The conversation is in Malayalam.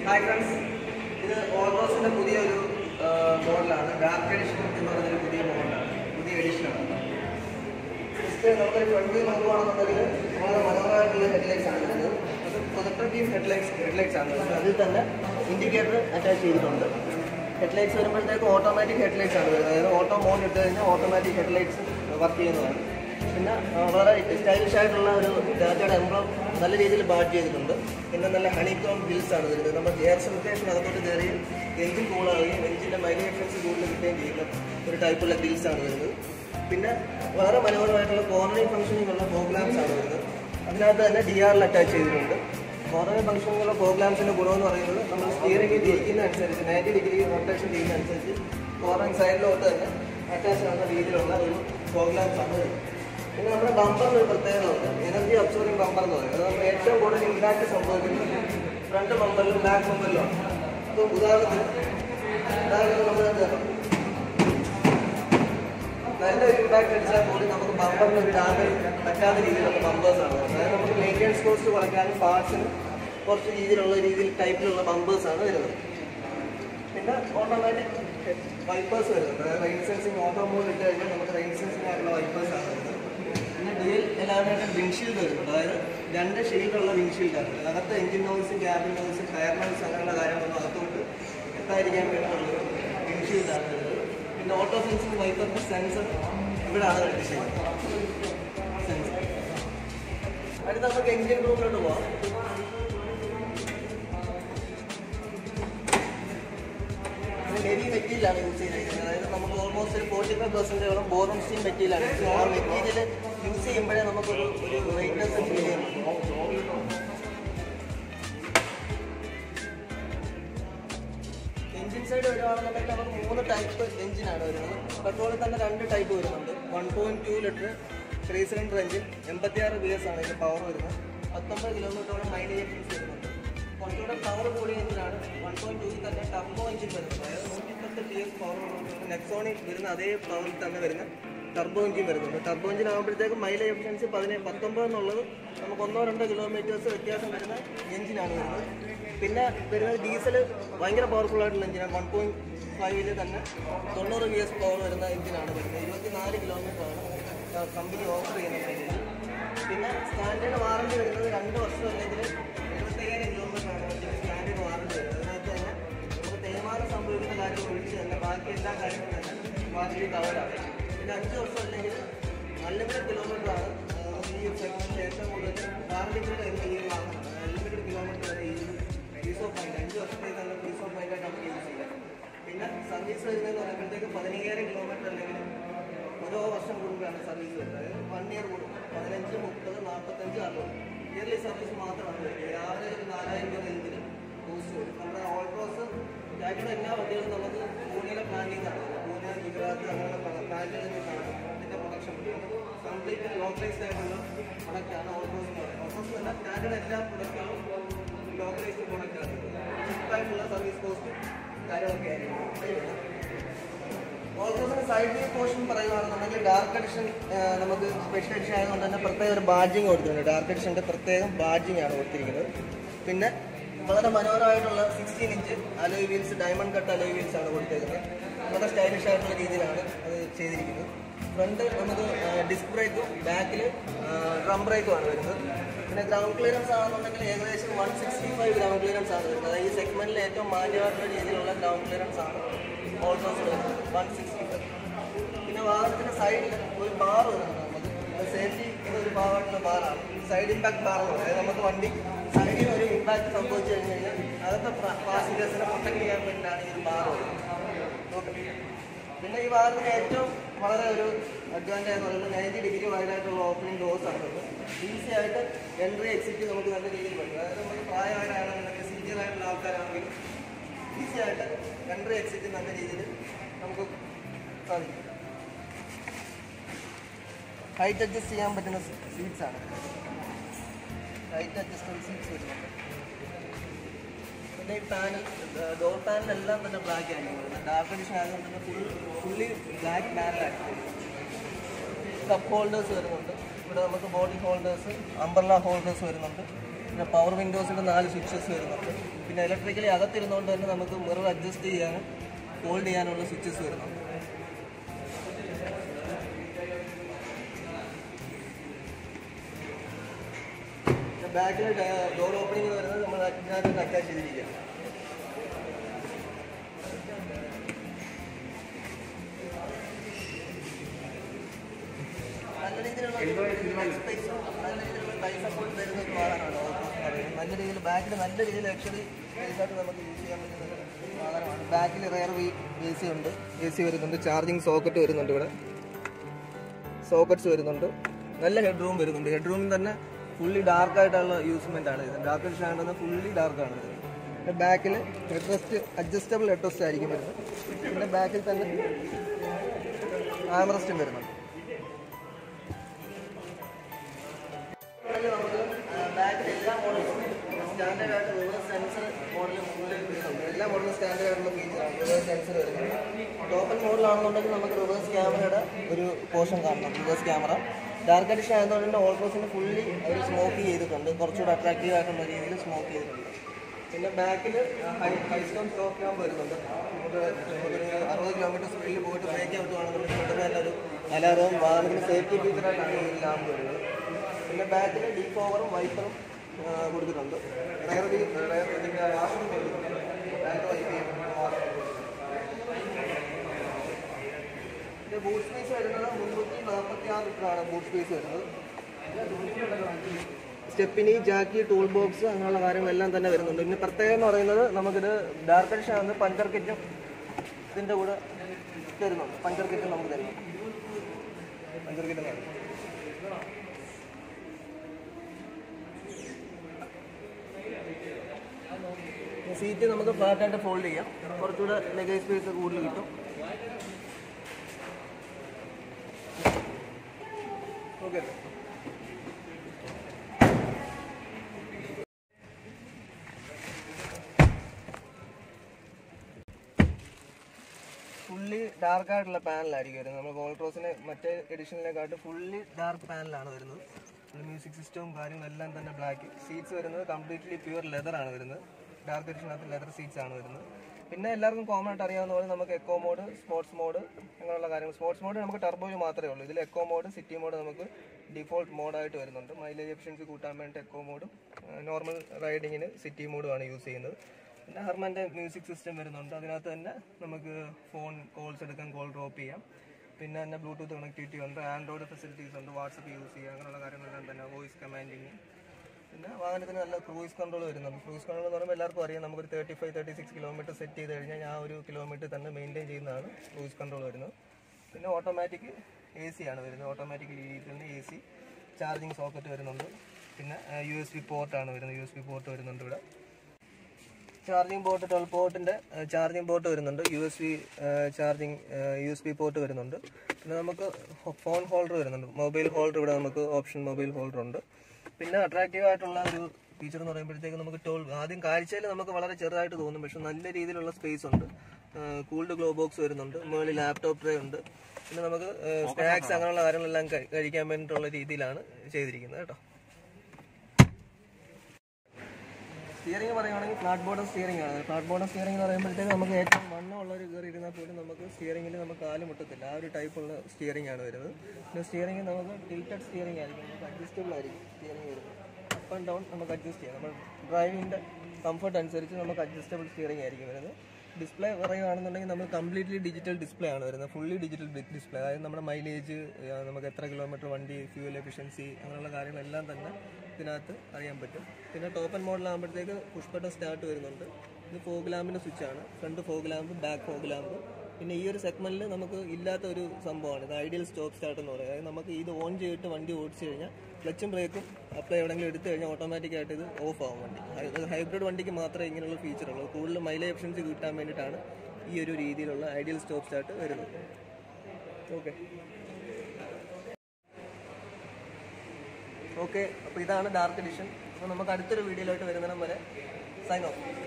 ഹായ് ഫ്രണ്ട്സ് ഇത് ഓൾറോസിന്റെ പുതിയൊരു മോഡലാണ് ഡാർക്ക് എഡിഷൻ എന്ന് പറഞ്ഞൊരു പുതിയ മോഡലാണ് പുതിയ എഡിഷനാണ് ജസ്റ്റ് നമുക്കൊരു ഫ്രണ്ട് വ്യൂ നോക്കുകയാണെന്നുണ്ടെങ്കിൽ വളരെ മനോഹരമായിട്ടുള്ള ഹെഡ്ലൈറ്റ്സ് ആണ് വരുന്നത് അത് പ്രൊജക്ടർ ബീം ഹെഡ്ലൈറ്റ്സ് ഹെഡ്ലൈറ്റ്സ് ആണ് വരുന്നത് അതിൽ തന്നെ ഇൻഡിക്കേറ്റർ അറ്റാച്ച് ചെയ്തിട്ടുണ്ട് ഹെഡ്ലൈറ്റ്സ് വരുമ്പോഴത്തേക്ക് ഓട്ടോമാറ്റിക് ഹെഡ്ലൈറ്റ്സ് ആണ് വരുന്നത് അതായത് ഓട്ടോ മോഡ് ഇട്ട് കഴിഞ്ഞാൽ ഓട്ടോമാറ്റിക് ഹെഡ്ലൈറ്റ്സ് വർക്ക് ചെയ്യുന്നതാണ് പിന്നെ ആ, വളരെ സ്റ്റൈലിഷ് ആയിട്ടുള്ള ഒരു ഡാറ്റയുടെ എംബ്ലം നല്ല രീതിയിൽ ബാഡ് ചെയ്തിട്ടുണ്ട് പിന്നെ നല്ല ഹണികോം ഹിൽസ് ആണ് വരുന്നത് നമ്മൾ എയർ സർക്കുലേഷൻ അകത്തോട്ട് കയറി എഞ്ചിൻ കൂളാവുകയും എഞ്ചിൻ്റെ മൈലേജ് എഫക്ട്സ് കൂടുതൽ കിട്ടുകയും ചെയ്യുന്ന ഒരു ടൈപ്പുള്ള ഹിൽസ് ആണ് വരുന്നത് പിന്നെ വളരെ മനോഹരമായിട്ടുള്ള കോർണറിംഗ് ഫംഗ്ഷനിങ് ഉള്ള പ്രോഗ്രാംസ് ആണ് വരുന്നത് അതിനകത്ത് തന്നെ ഡി ആറിൽ അറ്റാച്ച് ചെയ്തിട്ടുണ്ട് കോർണറിംഗ് ഫംഗ്ഷനിങ് ഉള്ള പ്രോഗ്രാംസിൻ്റെ ഗുണമെന്ന് പറയുന്നത് നമ്മൾ സ്റ്റിയറിംഗ് തിരിക്കുന്ന അനുസരിച്ച് നയൻറ്റി ഡിഗ്രി റൊട്ടേഷൻ ചെയ്യുന്ന അനുസരിച്ച് കോർണറിംഗ് സൈഡിലോട്ട് തന്നെ അറ്റാച്ച് ആവുന്ന രീതിയിലുള്ള ഒരു പ്രോഗ്രാംസ് ആണ് വരുന്നത് പിന്നെ നമ്മുടെ ബമ്പറിന് ഒരു പ്രത്യേകത ഉണ്ട് എനർജി അബ്സോർവിംഗ് ബമ്പർ എന്ന് പറയുന്നത് അത് നമ്മൾ ഏറ്റവും കൂടുതൽ ഇമ്പാക്ട് സംഭവിക്കുന്നത് ഫ്രണ്ട് ബമ്പറിലും ബാക്ക് ബമ്പറിലുമാണ് അപ്പോൾ ഉദാഹരണത്തിന് ഉദാഹരണത്തിന് നമ്മൾ എന്താ നല്ല ഒരു ഇമ്പാക്ട് അടിച്ചാൽ പോലും നമുക്ക് ബമ്പറിന് ഒരു ഡാമേജ് പറ്റാത്ത രീതിയിലുള്ള ബമ്പേഴ്സ് ആണ് വരുന്നത്. അതായത് നമുക്ക് മെയിൻ്റെനൻസ് കോസ്റ്റ് കുറയ്ക്കാനും പാർട്സിന് കുറച്ച് രീതിയിലുള്ള രീതിയിൽ ടൈപ്പിലുള്ള ബമ്പേഴ്സ് ആണ് വരുന്നത് പിന്നെ ഓട്ടോമാറ്റിക് വൈപ്പേഴ്സ് വരുന്നുണ്ട് അതായത് റെയിൻ സെൻസിങ് ഓട്ടോ മോഡ് ഇട്ട് കഴിഞ്ഞാൽ നമുക്ക് റെയിൻ സെൻസിങ് ആയിട്ടുള്ള വൈപ്പേഴ്സ് ആണ് വരുന്നത് പിന്നെ ഡ്യുവൽ എലാമിനേറ്റഡ് വിൻഷീൽഡ് വരുന്നുണ്ട് അതായത് രണ്ട് ഷീൽഡുള്ള വിൻഷീൽഡാണ് അകത്ത് engine noise cabin noise tyre noise അങ്ങനെയുള്ള കാര്യങ്ങളൊന്നും അകത്തോട്ട് എത്താതിരിക്കാൻ വേണ്ടിയിട്ടുള്ള വിൻഷീൽഡാണ് വരുന്നത് പിന്നെ ഓട്ടോ സെൻസിങ് വൈപ്പറിൻ്റെ സെൻസർ ഇവിടെയാണ് കണ്ടിരിക്കുന്നത് സെൻസർ അടുത്ത നമുക്ക് എഞ്ചിൻ റൂമിലോട്ട് പോകാം ഹെവി മെറ്റീരിയലാണ് യൂസ് ചെയ്തിരിക്കുന്നത് അതായത് നമുക്ക് ഓൾമോസ്റ്റ് ഒരു ഫോർട്ടി ഫൈവ് പെർസെൻറ്റോളം ബോറം സ്റ്റീം മെറ്റീരിയലാണ് ആ മെറ്റീരിയൽ യൂസ് ചെയ്യുമ്പോഴേ നമുക്കൊരു ഒരു വെയിറ്റ്നെസ് ഫീൽ ചെയ്യുന്നുണ്ട് എഞ്ചിൻ സൈഡ് വരുവാണെന്നുണ്ടെങ്കിൽ നമുക്ക് മൂന്ന് ടൈപ്പ് എഞ്ചിനാണ് വരുന്നത് പെട്രോളിൽ തന്നെ രണ്ട് ടൈപ്പ് വരുന്നുണ്ട് one point two litre three cylinder engine എൺപത്തിയാറ് ബി എസ് ആണ് ഇതിന് പവർ വരുന്നത് പത്തൊമ്പത് കിലോമീറ്ററോളം മൈലേജ് എഫിഷ്യൻസി വരുന്നുണ്ട് കുറച്ചുകൂടെ പവർ കൂടിയ എഞ്ചിനാണ് വൺ പോയിന്റ് ടൂയിൽ തന്നെ ടർബോ എഞ്ചിൻ വരുന്നത് അതായത് നൂറ്റിപ്പത്ത് ബി എസ് പവർ നെക്സോണിൽ വരുന്ന അതേ പവറിൽ തന്നെ വരുന്ന ടർബോ എഞ്ചിൻ വരുന്നുണ്ട് ടർബോ എഞ്ചിൻ ആകുമ്പോഴത്തേക്ക് മൈലേജ് എഫിഷ്യൻസി പതിനെ പത്തൊമ്പത് എന്നുള്ളത് നമുക്ക് ഒന്നോ രണ്ടോ കിലോമീറ്റേഴ്സ് വ്യത്യാസം വരുന്ന എഞ്ചിനാണ് വരുന്നത് പിന്നെ വരുന്നത് ഡീസൽ ഭയങ്കര പവർഫുൾ ആയിട്ടുള്ള എഞ്ചിനാണ് വൺ പോയിന്റ് ഫൈവില് തന്നെ തൊണ്ണൂറ് ബി എസ് പവർ വരുന്ന എഞ്ചിനാണ് വരുന്നത് ഇരുപത്തിനാല് കിലോമീറ്റർ ആണ് കമ്പനി ഓഫർ ചെയ്യുന്ന മൈലേജ് പിന്നെ സ്റ്റാൻഡേർഡ് വാറണ്ടി വരുന്നത് രണ്ട് വർഷം അല്ലെങ്കിൽ എഴുപത്തയ്യായിരം കിലോമീറ്റർ ആണ് വണ്ടിക്ക് സ്റ്റാൻഡേർഡ് വാറണ്ടി വരുന്നത് അതിനകത്ത് തന്നെ നമുക്ക് തേയ്മാനം സംഭവിക്കുന്ന കാര്യങ്ങൾ ഒഴിച്ച് തന്നെ ബാക്കി എല്ലാ കാര്യങ്ങളും തന്നെ വാറണ്ടി കവറാണ് പിന്നെ അഞ്ച് വർഷം അല്ലെങ്കിൽ അൺലിമിറ്റഡ് കിലോമീറ്റർ ആണ് ആ, ഈ സെഗ്മെന്റിൽ ഏറ്റവും കൂടുതൽ വാറണ്ടി പീരീഡ് വരുന്ന ഈ വാഹനമാണ് അൺലിമിറ്റഡ് കിലോമീറ്റർ വരെ ഈ പീസ് ഓഫ് മൈൻഡ് അഞ്ച് വർഷത്തേക്ക് നല്ല പീസ് ഓഫ് മൈൻഡായിട്ട് നമുക്ക് യൂസ് ചെയ്യാം പിന്നെ സർവീസ് വരുന്നതെന്ന് പറയുമ്പോഴത്തേക്ക് പതിനയ്യായിരം കിലോമീറ്റർ അല്ലെങ്കിൽ ഓരോ വർഷം കൂടുമ്പോഴാണ് സർവീസ് വരുന്നത് അതായത് വൺ ഇയർ കൂടും പതിനഞ്ച് മുപ്പത് നാൽപ്പത്തഞ്ച് അറുപത് ഇയർലി സർവീസ് മാത്രമാണ് വരുന്നത് ആവറേജ് ഒരു നാലായിരം രൂപ റേഞ്ചിൽ കോസ്റ്റ് വരും നമ്മുടെ ഓൾക്രോസ് രാജ്യത്തെ എല്ലാ വണ്ടികളും നമുക്ക് പൂനെയിലെ പ്ലാന്റിംഗ് ആണ് പൂനെ ഗുജറാത്ത് അങ്ങനെയുള്ള പ്ലാന്റിൽ നിന്നാണ് അതിൻ്റെ പ്രൊഡക്ഷൻ കംപ്ലീറ്റ് ലോക്കലൈസ്ഡ് ആയിട്ടുള്ള പ്രൊഡക്റ്റാണ് ഓൾക്രോസ് എന്ന് പറയുന്നത് ഓൾക്രോസ് അല്ല സ്റ്റാൻഡേർഡ് എല്ലാ പ്രൊഡക്റ്റുകളും ലോക്കലൈസ്ഡ് പ്രൊഡക്റ്റാണ് ചീപ്പായിട്ടുള്ള സർവീസ് കോസ്റ്റ് കാര്യങ്ങളൊക്കെ ആയിരിക്കും ഓൾമോസ്റ്റ് സൈഡ് വ്യൂ പോർഷൻ പറയുകയാണെന്നുണ്ടെങ്കിൽ ഡാർക്ക് എഡിഷൻ നമുക്ക് സ്പെഷ്യൽ എഡിഷൻ ആയതുകൊണ്ട് തന്നെ പ്രത്യേക ഒരു ബാഡ്ജിങ് കൊടുത്തിട്ടുണ്ട് ഡാർക്ക് എഡിഷൻ്റെ പ്രത്യേകം ബാഡ്ജിങ് ആണ് കൊടുത്തിരിക്കുന്നത് പിന്നെ വളരെ മനോഹരമായിട്ടുള്ള sixteen inch alloy wheels diamond cut alloy wheels ആണ് കൊടുത്തേക്കുന്നത് വളരെ സ്റ്റൈലിഷ് ആയിട്ടുള്ള രീതിയിലാണ് അത് ചെയ്തിരിക്കുന്നത് ഫ്രണ്ട് നമുക്ക് ഡിസ്ക് ബ്രേക്കും ബാക്കിൽ ഡ്രം ബ്രേക്കും ആണ് വരുന്നത് പിന്നെ ഗ്രൗണ്ട് ക്ലിയറൻസ് ആണെന്നുണ്ടെങ്കിൽ ഏകദേശം one sixty five ground clearance ആണ് വരുന്നത് അതായത് ഈ സെഗ്മെന്റിൽ ഏറ്റവും മാന്യമായിട്ടുള്ള രീതിയിലുള്ള ഗ്രൗണ്ട് ക്ലിയറൻസ് ആണ് ഓൾമോസ്റ്റ് വരുന്നത് വൺ സിക്സ്റ്റി ഫൈവ് പിന്നെ വാഹനത്തിന്റെ സൈഡിൽ ഒരു ബാർ വരുന്നുണ്ട് നമുക്ക് സേഫ്റ്റി ഒരു ഭാഗമായിട്ടുള്ള ബാറാണ് സൈഡ് ഇമ്പാക്ട് ബാർ എന്ന് പറയും അതായത് നമുക്ക് വണ്ടി സൈഡിൽ ഒരു ഇമ്പാക്ട് സംഭവിച്ചു കഴിഞ്ഞ് കഴിഞ്ഞാൽ അകത്തെ പാസഞ്ചേഴ്സിനെ പ്രൊട്ടക്ട് ചെയ്യാൻ വേണ്ടിയിട്ടാണ് ഈ ഒരു ബാർ വരുന്നത് ഓക്കെ പിന്നെ ഈ വാഹനത്തിന് ഏറ്റവും വളരെ ഒരു അഡ്വാൻറ്റേജ് എന്ന് പറയുന്നത് നയൻറ്റി ഡിഗ്രി വൈഡായിട്ടുള്ള ഓപ്പണിംഗ് ഡോസ് ആണ് ഈസി ആയിട്ട് എൻട്രി എക്സിറ്റ് നമുക്ക് നല്ല രീതിയിൽ പറ്റും അതായത് നമുക്ക് പ്രായമായവരാണെന്നുണ്ടെങ്കിൽ സീനിയർ ആയിട്ടുള്ള ആൾക്കാരാണെങ്കിലും ഈസി ആയിട്ട് എൻട്രി എക്സിറ്റ് നല്ല രീതിയിൽ നമുക്ക് സാധിക്കും ഹൈറ്റ് അഡ്ജസ്റ്റ് ചെയ്യാൻ പറ്റുന്ന സീറ്റ്സ് ആണ് ഹൈറ്റ് അഡ്ജസ്റ്റബിൾ സീറ്റ്സ് വരുന്നുണ്ട് പിന്നെ ഈ പാനൽ ഡോർ പാനൽ എല്ലാം തന്നെ ബ്ലാക്ക് ആയിരിക്കും ഡാർക്ക് എഡിഷൻ ആയതുകൊണ്ട് തന്നെ ഫുൾ ഫുള്ളി ബ്ലാക്ക് പാനലാക്കി കപ്പ് ഹോൾഡേഴ്സ് വരുന്നുണ്ട് ഇവിടെ നമുക്ക് ബോഡി ഹോൾഡേഴ്സ് അംബർല ഹോൾഡേഴ്സ് വരുന്നുണ്ട് പിന്നെ പവർ വിൻഡോസിൻ്റെ നാല് സ്വിച്ചസ് വരുന്നുണ്ട് പിന്നെ ഇലക്ട്രിക്കലി അകത്തിരുന്നുകൊണ്ട് തന്നെ നമുക്ക് മിറർ അഡ്ജസ്റ്റ് ചെയ്യാനും ഹോൾഡ് ചെയ്യാനുള്ള സ്വിച്ചസ് വരുന്നുണ്ട് ബാക്കിൽ ഡോർ ഓപ്പണിംഗ് വരുന്നത് നമ്മൾ അതിനകത്ത് അറ്റാച്ച് ചെയ്തിരിക്കുകയാണ് നല്ല രീതിയിലുള്ള സ്പേസും നല്ല രീതിയിലുള്ള ടൈം സപ്പോർട്ട് തരുന്ന ഒരു വാഹനമാണ് ഓട്ടോ എന്ന് പറയുന്നത് നല്ല രീതിയിൽ ബാക്കിൽ നല്ല രീതിയിൽ ആക്ച്വലി ആയിട്ട് നമുക്ക് യൂസ് ചെയ്യാൻ പറ്റുന്ന ഒരു വാഹനമാണ് ബാക്കിൽ റയർ വി എ സി ഉണ്ട് എ സി വരുന്നുണ്ട് ചാർജിങ് സോക്കറ്റ് വരുന്നുണ്ട് ഇവിടെ സോക്കറ്റ്സ് വരുന്നുണ്ട് നല്ല ഹെഡ് റൂം വരുന്നുണ്ട് ഹെഡ് റൂമിൽ തന്നെ ഫുള്ളി ഡാർക്ക് ആയിട്ടുള്ള യൂസ്മെന്റ് ആണ് ഇത് ഡാർക്ക് സ്റ്റാൻഡ് ഫുള്ളി ഡാർക്ക് ആണ് ഇത് പിന്നെ ബാക്കിൽ head rest adjustable head rest ആയിരിക്കും വരുന്നത് പിന്നെ ബാക്കിൽ തന്നെ ആംറസ്റ്റും വരുന്നുണ്ട് നമുക്ക് ബാക്കിൽ എല്ലാ മോഡലും സ്റ്റാൻഡേർഡ് ആയിട്ട് റിവേഴ്സ് സെൻസർ മോഡൽ വരുന്നുണ്ട് എല്ലാ മോഡലും സ്റ്റാൻഡേർഡ് ആയിട്ടുള്ള ഫീച്ചറാണ് റിവേഴ്സ് സെൻസർ വരുന്നത് ടോപ്പൻ മോഡലാണെന്നുണ്ടെങ്കിൽ നമുക്ക് റിവേഴ്സ് ക്യാമറയുടെ ഒരു പോർഷൻ കാണണം റിവേഴ്സ് ക്യാമറ ഡാർക്ക് എഡിഷൻ ആയതുകൊണ്ട് തന്നെ ഓൾമോസ്റ്റിന് ഫുള്ളി അവർ സ്മോക്ക് ചെയ്തിട്ടുണ്ട് കുറച്ചുകൂടെ അട്രാക്റ്റീവ് ആയിട്ടുള്ള രീതിയിൽ സ്മോക്ക് ചെയ്തിട്ടുണ്ട് പിന്നെ ബാക്കിൽ ഹൈ ഹൈസ്റ്റോൺ സ്റ്റോപ്പ് ലാമ്പ് വരുന്നുണ്ട് നമുക്ക് നമുക്കൊരു അറുപത് കിലോമീറ്റർ സ്പീഡിൽ പോയിട്ട് ബ്രേക്ക് ഔട്ട് ആണെന്നുണ്ടെങ്കിൽ പെട്ടെന്ന് തന്നെ ഒരു അലാറവും വാഹനത്തിന് സേഫ്റ്റി ഫീച്ചറായിട്ടാണ് ഈ ലാമ്പ് വരുന്നത് പിന്നെ ബാക്കിൽ ഡീപ്പ് ഓവറും വൈപ്പറും കൊടുത്തിട്ടുണ്ട് റയർ ഡീ റയർ ഇതിൻ്റെ വാഷറും കൊടുത്തിട്ടുണ്ട് ബാക്ക് വൈപ്പ് ഇതിൻ്റെ ബൂട്ട് സ്പേസ് വരുന്നത് മുന്നൂറ്റി നാൽപ്പത്തി ആറ് ലിറ്ററാണ് ബൂട്ട് സ്പേസ് വരുന്നത് സ്റ്റെപ്പിനി ജാക്കി ടൂൾ ബോക്സ് അങ്ങനെയുള്ള കാര്യങ്ങളെല്ലാം തന്നെ വരുന്നുണ്ട് പിന്നെ പ്രത്യേകം എന്ന് പറയുന്നത് നമുക്കിത് ഡാർക്ക് എഡിഷൻ ആണ് പഞ്ചർ കിറ്റും ഇതിൻ്റെ കൂടെ തരുന്നുണ്ട് പഞ്ചർ കിറ്റും നമുക്ക് തരുന്നുണ്ട് പഞ്ചർ കിറ്റ് എന്ന് പറയും സീറ്റ് നമുക്ക് ഫ്ലാറ്റ് ആയിട്ട് ഫോൾഡ് ചെയ്യാം കുറച്ചുകൂടെ ലെഗേജ് സ്പേസ് കൂടുതൽ കിട്ടും ഓക്കെ ഫുള്ളി ഡാർക്ക് ആയിട്ടുള്ള പാനലായിരിക്കും വരുന്നത് നമ്മൾ വോൾട്രോസിന് മറ്റേ എഡിഷനിലെക്കാട്ട് ഫുള്ളി ഡാർക്ക് പാനലാണ് വരുന്നത് മ്യൂസിക് സിസ്റ്റവും കാര്യങ്ങളും എല്ലാം തന്നെ ബ്ലാക്ക് സീറ്റ്സ് വരുന്നത് കംപ്ലീറ്റ്ലി പ്യുവർ ലെതർ ആണ് വരുന്നത് ഡാർക്ക് എഡിഷനകത്ത് ലെതർ സീറ്റ്സ് ആണ് വരുന്നത് പിന്നെ എല്ലാവർക്കും കോമൺ ആയിട്ട് അറിയാവുന്ന പോലെ നമുക്ക് എക്കോ മോഡ് സ്പോർട്സ് മോഡ് അങ്ങനെയുള്ള കാര്യങ്ങൾ സ്പോർട്സ് മോഡ് നമുക്ക് ടർബോയിൽ മാത്രമേ ഉള്ളൂ ഇതിൽ എക്കോ മോഡ് സിറ്റി മോഡ് നമുക്ക് ഡിഫോൾട്ട് മോഡായിട്ട് വരുന്നുണ്ട് മൈലേജ് എഫിഷ്യൻസി കൂട്ടാൻ വേണ്ടി എക്കോ മോഡും നോർമൽ റൈഡിങ്ങിന് സിറ്റി മോഡുമാണ് യൂസ് ചെയ്യുന്നത് പിന്നെ ഹർമൻ്റെ മ്യൂസിക് സിസ്റ്റം വരുന്നുണ്ട് അതിനകത്ത് തന്നെ നമുക്ക് ഫോൺ കോൾസ് എടുക്കാൻ കോൾ ഡ്രോപ്പ് ചെയ്യാം പിന്നെ തന്നെ ബ്ലൂടൂത്ത് കണക്ടിവിറ്റി ഉണ്ട് ആൻഡ്രോയിഡ് ഫെസിലിറ്റീസ് ഉണ്ട് വാട്സപ്പ് യൂസ് ചെയ്യുക അങ്ങനെയുള്ള കാര്യങ്ങളെല്ലാം തന്നെ വോയിസ് കമാൻഡിങ് പിന്നെ വാഹനത്തിന് നല്ല ക്രൂയിസ് കൺട്രോൾ വരുന്നുണ്ട് ക്രൂയിസ് കൺട്രോൾ എന്ന് പറയുമ്പോൾ എല്ലാവർക്കും അറിയാം നമുക്കൊരു thirty five thirty six kilometre set ചെയ്ത് കഴിഞ്ഞാൽ ആ ഒരു കിലോമീറ്റർ തന്നെ മെയിൻറ്റെയിൻ ചെയ്യുന്നതാണ് ക്രൂയിസ് കൺട്രോൾ വരുന്നത് പിന്നെ ഓട്ടോമാറ്റിക് എ സി ആണ് വരുന്നത് ഓട്ടോമാറ്റിക് രീതിയിൽ തന്നെ എ സി ചാർജിങ് സോക്കറ്റ് വരുന്നുണ്ട് പിന്നെ യു എസ് ബി പോർട്ടാണ് വരുന്നത് യു എസ് ബി പോർട്ട് വരുന്നുണ്ട് ഇവിടെ ചാർജിങ് പോർട്ട് ട്വൽവ് പോർട്ടിൻ്റെ ചാർജിങ് പോർട്ട് വരുന്നുണ്ട് U S B charging U S B port വരുന്നുണ്ട് പിന്നെ നമുക്ക് ഫോൺ ഹോൾഡർ വരുന്നുണ്ട് മൊബൈൽ ഹോൾഡർ ഇവിടെ നമുക്ക് ഓപ്ഷൻ മൊബൈൽ ഹോൾഡർ ഉണ്ട് പിന്നെ അട്രാക്റ്റീവ് ആയിട്ടുള്ള ഒരു ഫീച്ചർ എന്ന് പറയുമ്പോഴത്തേക്ക് നമുക്ക് ടോൾ ആദ്യം കാഴ്ചയിൽ നമുക്ക് വളരെ ചെറുതായിട്ട് തോന്നും പക്ഷെ നല്ല രീതിയിലുള്ള സ്പേസ് ഉണ്ട് കൂൾഡ് ഗ്ലോ ബോക്സ് വരുന്നുണ്ട് മുകളിൽ ലാപ്ടോപ്പ് ട്രേ ഉണ്ട് പിന്നെ നമുക്ക് സ്നാക്സ് അങ്ങനെയുള്ള കാര്യങ്ങളെല്ലാം കഴി- കഴിക്കാൻ വേണ്ടിയിട്ടുള്ള രീതിയിലാണ് ചെയ്തിരിക്കുന്നത് കേട്ടോ സ്റ്റിയറിംഗ് പറയുകയാണെങ്കിൽ ഫ്ലാറ്റ് ബോർഡർ സ്റ്റിയറിംഗ് ആണ് ഫ്ലാറ്റ് ബോർഡർ സ്റ്റിയറിംഗ് എന്ന് പറയുമ്പോഴത്തേക്ക് നമുക്ക് ഏറ്റവും വണ്ണമുള്ള ഒരു കയറി ഇരുന്നാൽ പോലും നമുക്ക് സ്റ്റിയറിംഗിൽ നമുക്ക് കാല് മുട്ടത്തില്ല ആ ഒരു ടൈപ്പുള്ള സ്റ്റിയറിംഗ് ആണ് വരുന്നത് പിന്നെ സ്റ്റിയറിംഗ് നമുക്ക് ടിൽറ്റഡ് സ്റ്റിയറിംഗ് ആയിരിക്കും നമുക്ക് അഡ്ജസ്റ്റബിൾ ആയിരിക്കും സ്റ്റിയറിംഗ് വരുന്നത് അപ്പ് ആൻഡ് ഡൗൺ നമുക്ക് അഡ്ജസ്റ്റ് ചെയ്യാം നമ്മൾ ഡ്രൈവിങ്ങിൻ്റെ കംഫർട്ട് അനുസരിച്ച് നമുക്ക് അഡ്ജസ്റ്റബിൾ സ്റ്റിയറിംഗ് ആയിരിക്കും വരുന്നത് ഡിസ്പ്ലേ പറയുകയാണെന്നുണ്ടെങ്കിൽ നമ്മൾ കംപ്ലീറ്റ്ലി ഡിജിറ്റൽ ഡിസ്പ്ലേ ആണ് വരുന്നത് ഫുള്ളി ഡിജിറ്റൽ ഡിസ്പ്ലേ അതായത് നമ്മുടെ മൈലേജ് നമുക്ക് എത്ര കിലോമീറ്റർ വണ്ടി ഫ്യൂൽ എഫിഷ്യൻസി അങ്ങനെയുള്ള കാര്യങ്ങളെല്ലാം തന്നെ ഇതിനകത്ത് അറിയാൻ പറ്റും പിന്നെ ടോപ്പൻ മോഡലാകുമ്പോഴത്തേക്ക് പുഷ് ബട്ടൺ സ്റ്റാർട്ട് വരുന്നുണ്ട് ഇത് ഫോഗ് ലാമ്പിൻ്റെ സ്വിച്ചാണ് front fog lamp back fog lamp പിന്നെ ഈ ഒരു സെഗ്മെന്റിൽ നമുക്ക് ഇല്ലാത്ത ഒരു സംഭവമാണ് ഇത് ഐഡിയൽ സ്റ്റോപ്പ് സ്റ്റാർട്ട് എന്ന് പറയുന്നത് അതായത് നമുക്ക് ഇത് ഓൺ ചെയ്തിട്ട് വണ്ടി ഓടിച്ചു കഴിഞ്ഞാൽ ക്ലച്ചും ബ്രേക്കും അപ്ലൈ എവിടെയെങ്കിലും എടുത്തു കഴിഞ്ഞാൽ ഓട്ടോമാറ്റിക്കായിട്ട് ഇത് ഓഫ് ആവും വണ്ടി ഹൈ- ഹൈബ്രിഡ് വണ്ടിക്ക് മാത്രമേ ഇങ്ങനെയുള്ള ഫീച്ചർ ഉള്ളൂ കൂടുതൽ മൈലേജ് എഫിഷ്യൻസി കിട്ടാൻ വേണ്ടിയിട്ടാണ് ഈ ഒരു രീതിയിലുള്ള ഐഡിയൽ സ്റ്റോപ്പ് സ്റ്റാർട്ട് വരുന്നത് ഓക്കെ ഓക്കെ അപ്പോൾ ഇതാണ് ഡാർക്ക് എഡിഷൻ അപ്പോൾ നമുക്ക് അടുത്തൊരു വീഡിയോയിലോട്ട് വരുന്നിടം വരെ സൈൻ ഓഫ്